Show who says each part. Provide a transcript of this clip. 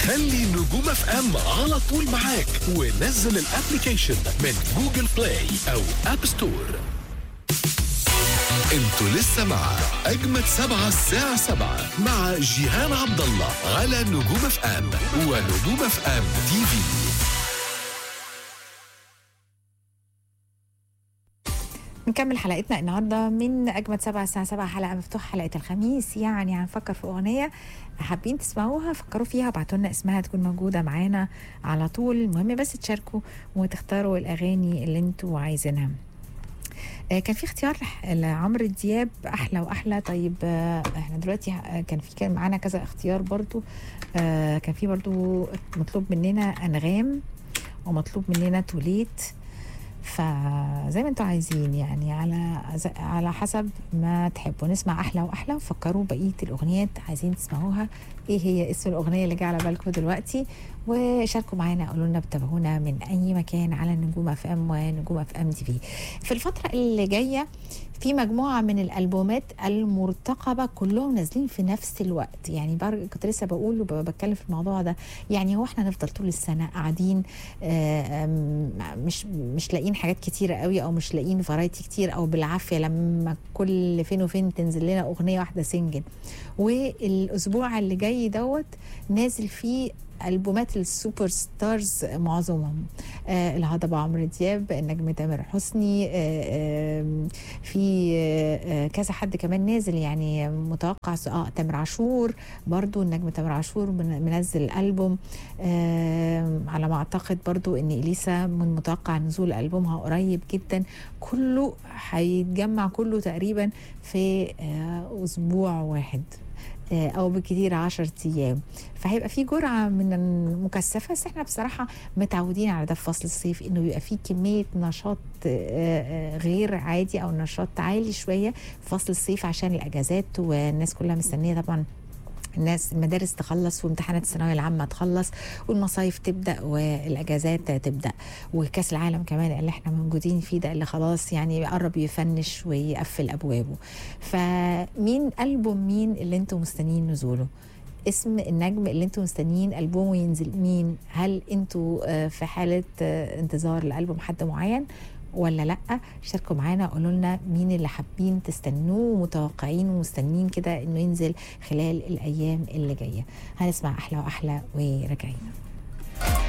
Speaker 1: خلي نجوم اف ام على طول معاك ونزل الابلكيشن من جوجل بلاي او اب ستور انتوا لسه مع اجمد سبعة الساعة سبعة مع جيهان عبد الله على نجوم اف ام ونجوم اف ام تي في
Speaker 2: نكمل حلقتنا النهارده من اجمد سبعة الساعه 7 حلقه مفتوحه حلقه الخميس يعني هنفكر في اغنيه حابين تسمعوها فكروا فيها ابعتوا لنا اسمها تكون موجوده معانا على طول المهم بس تشاركوا وتختاروا الاغاني اللي انتوا عايزينها آه، كان في اختيار لعمرو دياب احلى واحلى طيب آه، احنا دلوقتي آه، كان في كان معانا كذا اختيار برضو آه، كان في برضو مطلوب مننا انغام ومطلوب مننا توليت فزي ما انتوا عايزين يعني على ز- على حسب ما تحبوا نسمع احلى واحلى وفكروا بقيه الاغنيات عايزين تسمعوها ايه هي اسم الاغنيه اللي جايه على بالكم دلوقتي وشاركوا معانا قولوا لنا بتابعونا من اي مكان على نجوم اف ام ونجوم اف ام تي في في الفتره اللي جايه في مجموعه من الالبومات المرتقبه كلهم نازلين في نفس الوقت يعني بر- كنت لسه بقول وبتكلم في الموضوع ده يعني هو احنا نفضل طول السنه قاعدين آه، آم، مش مش لاقيين حاجات كتيره قوي او مش لاقيين فرايتي كتير او بالعافيه لما كل فين وفين تنزل لنا اغنيه واحده سنجل والاسبوع اللي جاي دوت نازل فيه البومات السوبر ستارز معظمهم آه الهضبه عمرو دياب النجم تامر حسني آه آم، في آه آه، كذا حد كمان نازل يعني متوقع س- اه تامر عاشور برضو النجم تامر عاشور من- منزل البوم آه على ما اعتقد برضو ان اليسا من متوقع نزول البومها قريب جدا كله هيتجمع كله تقريبا في آه اسبوع واحد آه، او بكثير 10 ايام فهيبقى في جرعه من المكثفه بس احنا بصراحه متعودين على ده في فصل الصيف انه بيبقى في كميه نشاط آه، آه، غير عادي او نشاط عالي شويه في فصل الصيف عشان الاجازات والناس كلها مستنيه طبعا الناس المدارس تخلص وامتحانات الثانويه العامه تخلص والمصايف تبدا والاجازات تبدا وكاس العالم كمان اللي احنا موجودين فيه ده اللي خلاص يعني قرب يفنش ويقفل ابوابه فمين البوم مين اللي انتم مستنيين نزوله اسم النجم اللي انتم مستنيين البومه ينزل مين هل انتوا آه، في حاله آه، انتظار لالبوم حد معين ولا لا شاركوا معانا قولوا لنا مين اللي حابين تستنوه ومتوقعين ومستنين كده انه ينزل خلال الايام اللي جايه هنسمع احلى واحلى وراجعين